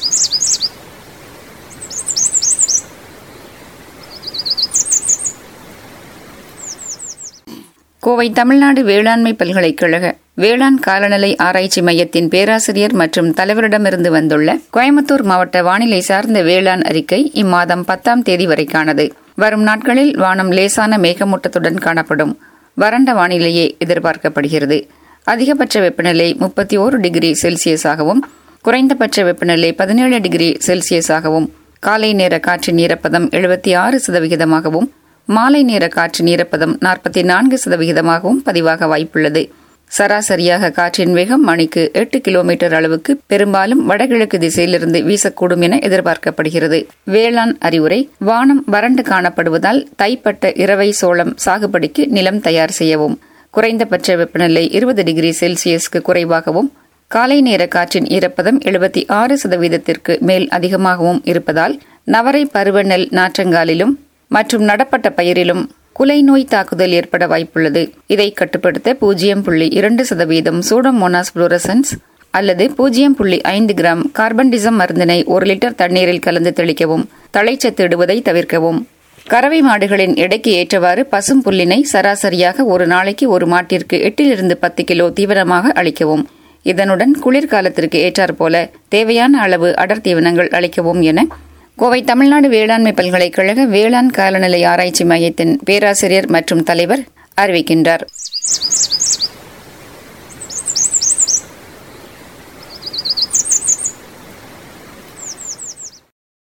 கோவை தமிழ்நாடு வேளாண்மை பல்கலைக்கழக வேளாண் காலநிலை ஆராய்ச்சி மையத்தின் பேராசிரியர் மற்றும் தலைவரிடமிருந்து வந்துள்ள கோயம்புத்தூர் மாவட்ட வானிலை சார்ந்த வேளாண் அறிக்கை இம்மாதம் பத்தாம் தேதி வரைக்கானது வரும் நாட்களில் வானம் லேசான மேகமூட்டத்துடன் காணப்படும் வறண்ட வானிலையே எதிர்பார்க்கப்படுகிறது அதிகபட்ச வெப்பநிலை முப்பத்தி ஓரு டிகிரி செல்சியஸாகவும் குறைந்தபட்ச வெப்பநிலை பதினேழு டிகிரி செல்சியஸாகவும் காலை நேர காற்றின் ஈரப்பதம் எழுபத்தி ஆறு சதவிகிதமாகவும் மாலை நேர காற்றின் ஈரப்பதம் நாற்பத்தி நான்கு சதவிகிதமாகவும் பதிவாக வாய்ப்புள்ளது சராசரியாக காற்றின் வேகம் மணிக்கு எட்டு கிலோமீட்டர் அளவுக்கு பெரும்பாலும் வடகிழக்கு திசையிலிருந்து வீசக்கூடும் என எதிர்பார்க்கப்படுகிறது வேளாண் அறிவுரை வானம் வறண்டு காணப்படுவதால் தைப்பட்ட இரவை சோளம் சாகுபடிக்கு நிலம் தயார் செய்யவும் குறைந்தபட்ச வெப்பநிலை இருபது டிகிரி செல்சியஸ்க்கு குறைவாகவும் காலை நேர காற்றின் ஈரப்பதம் எழுபத்தி ஆறு சதவீதத்திற்கு மேல் அதிகமாகவும் இருப்பதால் நவரை பருவநெல் நாற்றங்காலிலும் மற்றும் நடப்பட்ட பயிரிலும் குலை நோய் தாக்குதல் ஏற்பட வாய்ப்புள்ளது இதை கட்டுப்படுத்த பூஜ்ஜியம் புள்ளி இரண்டு சதவீதம் சூடோமோனாஸ் புளோரசன்ஸ் அல்லது பூஜ்ஜியம் புள்ளி ஐந்து கிராம் கார்பன்டிசம் மருந்தினை ஒரு லிட்டர் தண்ணீரில் கலந்து தெளிக்கவும் தழைச்சத்து இடுவதை தவிர்க்கவும் கறவை மாடுகளின் எடைக்கு ஏற்றவாறு பசும் புல்லினை சராசரியாக ஒரு நாளைக்கு ஒரு மாட்டிற்கு எட்டிலிருந்து பத்து கிலோ தீவிரமாக அளிக்கவும் இதனுடன் குளிர்காலத்திற்கு ஏற்றாற்போல தேவையான அளவு அடர் தீவனங்கள் அளிக்கவும் என கோவை தமிழ்நாடு வேளாண்மை பல்கலைக்கழக வேளாண் காலநிலை ஆராய்ச்சி மையத்தின் பேராசிரியர் மற்றும் தலைவர் அறிவிக்கின்றார்